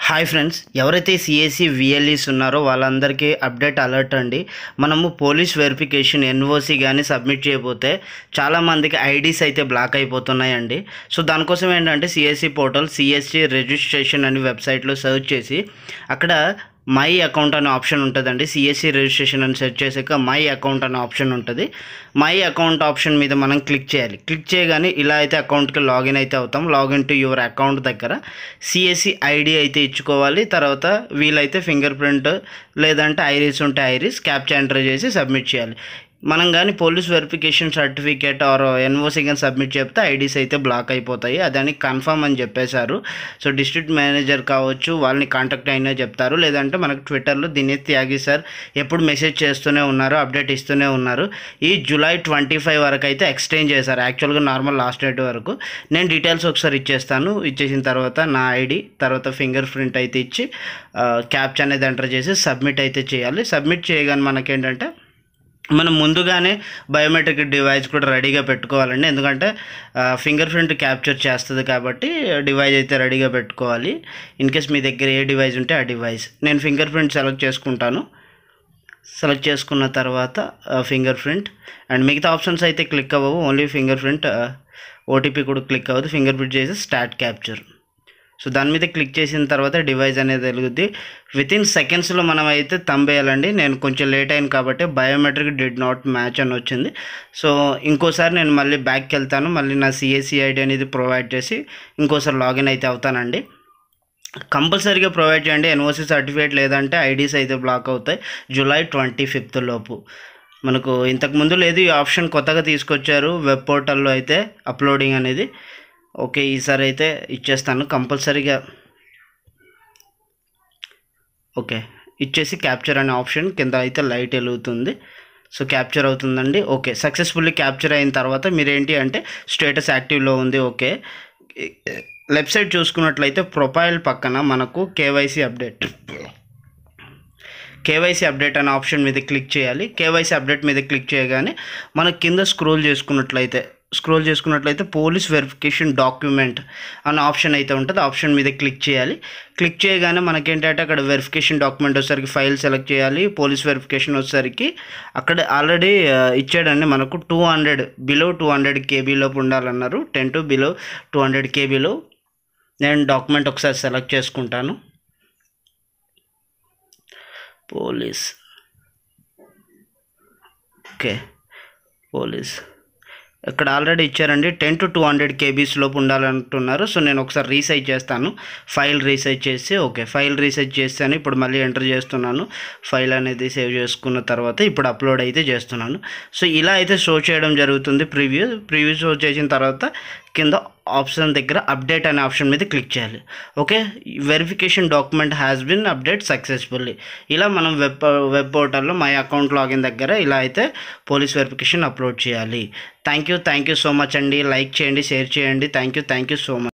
hi friends ఎవరైతే CSC VLEs ఉన్నారో వాళ్ళందరికీ అప్డేట్ అలర్ట్ అండి మనము పోలీస్ వెరిఫికేషన్ ఎన్ఓసి కానీ సబ్మిట్ చేయకపోతే చాలామందికి ఐడీస్ అయితే బ్లాక్ అయిపోతున్నాయండి సో దానికోసం ఏంటంటే సిఎస్సి పోర్టల్ సిఎస్సి రిజిస్ట్రేషన్ అని వెబ్సైట్లో సెర్చ్ చేసి అక్కడ మై అకౌంట్ అనే ఆప్షన్ ఉంటుందండి సిఎస్సి రిజిస్ట్రేషన్ అని సెర్చ్ చేసాక మై అకౌంట్ అనే ఆప్షన్ ఉంటుంది మై అకౌంట్ ఆప్షన్ మీద మనం క్లిక్ చేయాలి క్లిక్ చేయగానే ఇలా అయితే అకౌంట్కి లాగిన్ అయితే అవుతాం లాగిన్ టు యువర్ అకౌంట్ దగ్గర సిఎస్సి ఐడి అయితే ఇచ్చుకోవాలి తర్వాత వీలైతే ఫింగర్ ప్రింట్ లేదంటే ఐరిస్ ఉంటే ఐరిస్ క్యాప్చర్ ఎంటర్ చేసి సబ్మిట్ చేయాలి మనం కానీ police verification certificate or NOC కానీ సబ్మిట్ చెప్తే ఐడీస్ అయితే బ్లాక్ అయిపోతాయి అదని కన్ఫర్మ్ అని చెప్పేశారు సో డిస్ట్రిక్ట్ మేనేజర్ కావచ్చు వాళ్ళని కాంటాక్ట్ అయినా చెప్తారు లేదంటే మనకు ట్విట్టర్లో దినేష్ త్యాగి సార్ ఎప్పుడు మెసేజ్ చేస్తూనే ఉన్నారు అప్డేట్ ఇస్తూనే ఉన్నారు ఈ జూలై ట్వంటీ ఫైవ్ వరకు అయితే ఎక్స్టెండ్ చేశారు యాక్చువల్గా నార్మల్ లాస్ట్ డేట్ వరకు నేను డీటెయిల్స్ ఒకసారి ఇచ్చేస్తాను ఇచ్చేసిన తర్వాత నా ఐడి తర్వాత ఫింగర్ ప్రింట్ అయితే ఇచ్చి క్యాప్చ్ అనేది ఎంటర్ చేసి సబ్మిట్ అయితే చేయాలి సబ్మిట్ చేయగానే మనకేంటంటే మనం ముందుగానే బయోమెట్రిక్ డివైస్ కూడా రెడీగా పెట్టుకోవాలండి ఎందుకంటే ఫింగర్ ప్రింట్ క్యాప్చర్ చేస్తుంది కాబట్టి డివైస్ అయితే రెడీగా పెట్టుకోవాలి ఇన్ కేస్ మీ దగ్గర ఏ డివైస్ ఉంటే ఆ డివైస్ నేను ఫింగర్ ప్రింట్ సెలెక్ట్ చేసుకుంటాను సెలెక్ట్ చేసుకున్న తర్వాత ఫింగర్ ప్రింట్ అండ్ మిగతా ఆప్షన్స్ అయితే క్లిక్ అవ్వవు ఓన్లీ ఫింగర్ ప్రింట్ ఓటీపీ కూడా క్లిక్ అవ్వదు ఫింగర్ ప్రింట్ చేసి స్టార్ట్ క్యాప్చర్ సో దాని మీద క్లిక్ చేసిన తర్వాత డివైస్ అనేది వెలుగుద్ది విత్ ఇన్ సెకండ్స్లో మనం అయితే తంబేయాలండి నేను కొంచెం లేట్ అయింది కాబట్టి బయోమెట్రిక్ డిడ్ నాట్ మ్యాచ్ అని వచ్చింది సో ఇంకోసారి నేను మళ్ళీ బ్యాక్కి వెళ్తాను మళ్ళీ నా సిఎస్సి ఐడి అనేది ప్రొవైడ్ చేసి ఇంకోసారి లాగిన్ అయితే అవుతానండి కంపల్సరీగా ప్రొవైడ్ చేయండి ఎన్ఓసి సర్టిఫికేట్ లేదంటే ఐడీస్ అయితే బ్లాక్ అవుతాయి జూలై ట్వంటీ ఫిఫ్త్ లోపు మనకు ఇంతకుముందు లేదు ఈ ఆప్షన్ కొత్తగా తీసుకొచ్చారు వెబ్ పోర్టల్లో అయితే అప్లోడింగ్ అనేది ఓకే ఈసారి అయితే ఇచ్చేస్తాను కంపల్సరీగా ఓకే ఇచ్చేసి క్యాప్చర్ అనే ఆప్షన్ కింద అయితే లైట్ వెలుగుతుంది సో క్యాప్చర్ అవుతుందండి ఓకే సక్సెస్ఫుల్లీ క్యాప్చర్ అయిన తర్వాత మీరేంటి అంటే స్టేటస్ యాక్టివ్లో ఉంది ఓకే లెఫ్ట్ సైడ్ చూసుకున్నట్లయితే ప్రొఫైల్ పక్కన మనకు కేవైసీ అప్డేట్ కేవైసీ అప్డేట్ అనే ఆప్షన్ మీద క్లిక్ చేయాలి కేవైసీ అప్డేట్ మీద క్లిక్ చేయగానే మనకు కింద స్క్రోల్ చేసుకున్నట్లయితే స్క్రోల్ చేసుకున్నట్లయితే పోలీస్ వెరిఫికేషన్ డాక్యుమెంట్ అనే ఆప్షన్ అయితే ఉంటుంది ఆప్షన్ మీద క్లిక్ చేయాలి క్లిక్ చేయగానే మనకేంటంటే అక్కడ వెరిఫికేషన్ డాక్యుమెంట్ వచ్చేసరికి ఫైల్ సెలెక్ట్ చేయాలి పోలీస్ వెరిఫికేషన్ వచ్చేసరికి అక్కడ ఆల్రెడీ ఇచ్చాడండి మనకు two hundred below two hundred కేబీలోపు ఉండాలన్నారు ten to below two hundred కేబీలో నేను డాక్యుమెంట్ ఒకసారి సెలెక్ట్ చేసుకుంటాను పోలీస్ ఓకే పోలీస్ ఇక్కడ ఆల్రెడీ ఇచ్చారండి ten to two hundred KBs లోపు ఉండాలంటున్నారు సో నేను ఒకసారి రీసైజ్ చేస్తాను ఫైల్ రీసైజ్ చేసి ఓకే ఫైల్ రీసైజ్ చేస్తాను ఇప్పుడు మళ్ళీ ఎంటర్ చేస్తున్నాను ఫైల్ అనేది సేవ్ చేసుకున్న తర్వాత ఇప్పుడు అప్లోడ్ అయితే చేస్తున్నాను సో ఇలా అయితే షో చేయడం జరుగుతుంది ప్రివ్యూ ప్రివ్యూ షో చేసిన తర్వాత కింద ఆప్షన్ దగ్గర అప్డేట్ అనే ఆప్షన్ మీద క్లిక్ చేయాలి okay verification document has been update successfully ఇలా మనం వెబ్ వెబ్ పోర్టల్లో మై అకౌంట్ లాగిన్ దగ్గర ఇలా అయితే పోలీస్ వెరిఫికేషన్ అప్లోడ్ చేయాలి thank you thank you so much అండి లైక్ చేయండి షేర్ చేయండి thank you thank you so much